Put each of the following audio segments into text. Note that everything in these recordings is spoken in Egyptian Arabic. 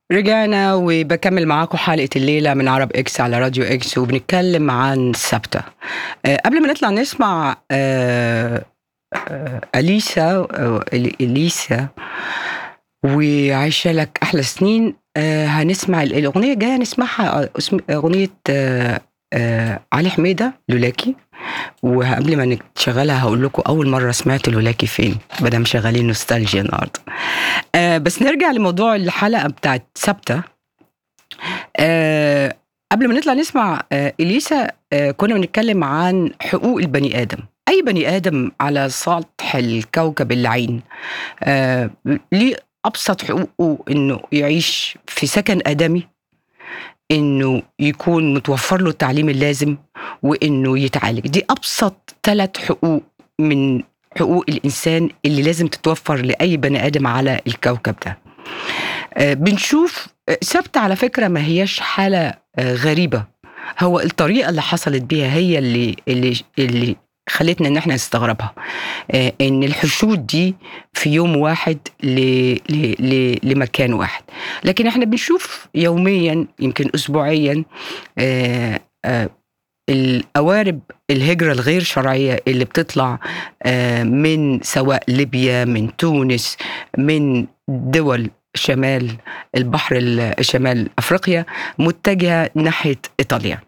رجعنا وبكمل معاكم حلقة الليلة من عرب اكس على راديو اكس وبنتكلم عن سبتة أه قبل ما نطلع نسمع أه أه أليسا أه أليسا وعايشة لك أحلى سنين أه هنسمع الأغنية الجاية نسمعها اسم- أغنية أه أه علي حميدة لولاكي وقبل ما نشغلها هقول لكم أول مرة سمعت لولاكي فين بدل شغالين نوستالجيا النهاردة آه بس نرجع لموضوع الحلقة بتاعت سبتة آه قبل ما نطلع نسمع آه إليسا آه كنا بنتكلم عن حقوق البني آدم أي بني آدم على سطح الكوكب اللعين آه ليه أبسط حقوقه إنه يعيش في سكن آدمي إنه يكون متوفر له التعليم اللازم وإنه يتعالج دي أبسط ثلاث حقوق من حقوق الإنسان اللي لازم تتوفر لأي بني آدم على الكوكب ده آه، بنشوف آه، سبت على فكرة ما هياش حالة آه، غريبة هو الطريقة اللي حصلت بيها هي اللي اللي اللي خلتنا ان احنا نستغربها آه، ان الحشود دي في يوم واحد ل... ل... ل... لمكان واحد لكن احنا بنشوف يوميا يمكن اسبوعيا آه، آه، القوارب الهجرة الغير شرعية اللي بتطلع آه، من سواء ليبيا من تونس من دول شمال البحر ال- شمال افريقيا متجهه ناحيه ايطاليا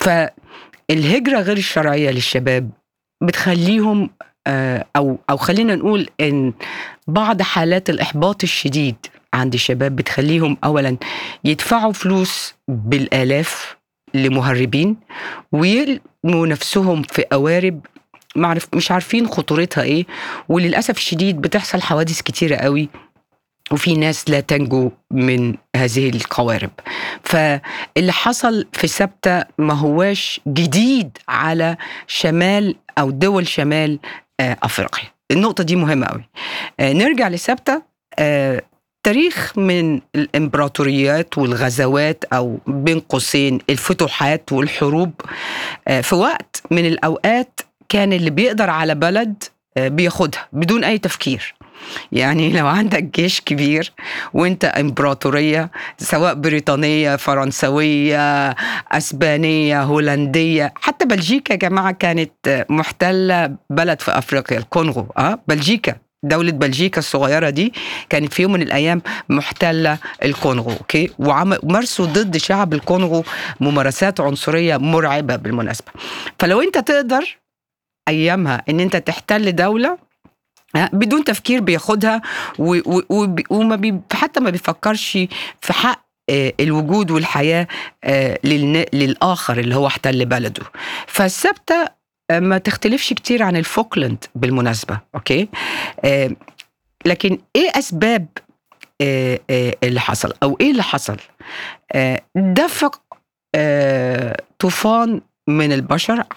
فالهجره غير الشرعيه للشباب بتخليهم آه، او او خلينا نقول ان بعض حالات الاحباط الشديد عند الشباب بتخليهم اولا يدفعوا فلوس بالالاف لمهربين ويرموا نفسهم في قوارب معرف مش عارفين خطورتها ايه وللاسف الشديد بتحصل حوادث كتيره قوي وفي ناس لا تنجو من هذه القوارب فاللي حصل في سبتة ما هواش جديد على شمال أو دول شمال آه، أفريقيا النقطة دي مهمة قوي آه، نرجع لسبتة آه، تاريخ من الامبراطوريات والغزوات او بين قوسين الفتوحات والحروب آه، في وقت من الاوقات كان اللي بيقدر على بلد آه، بياخدها بدون اي تفكير يعني لو عندك جيش كبير وانت امبراطوريه سواء بريطانيه فرنسويه اسبانيه هولنديه حتى بلجيكا يا جماعه كانت محتله بلد في افريقيا الكونغو اه بلجيكا دولة بلجيكا الصغيرة دي كانت في يوم من الأيام محتلة الكونغو أوكي ومارسوا ضد شعب الكونغو ممارسات عنصرية مرعبة بالمناسبة فلو أنت تقدر أيامها أن أنت تحتل دولة ها، بدون تفكير بياخدها و- و- وب- وما بي حتى ما بيفكرش في حق آه، الوجود والحياة آه، للن- للآخر اللي هو احتل بلده فالثابتة آه، ما تختلفش كتير عن الفوكلاند بالمناسبة أوكي آه، لكن إيه أسباب آه، آه، اللي حصل أو إيه اللي حصل آه، دفق آه، طوفان من البشر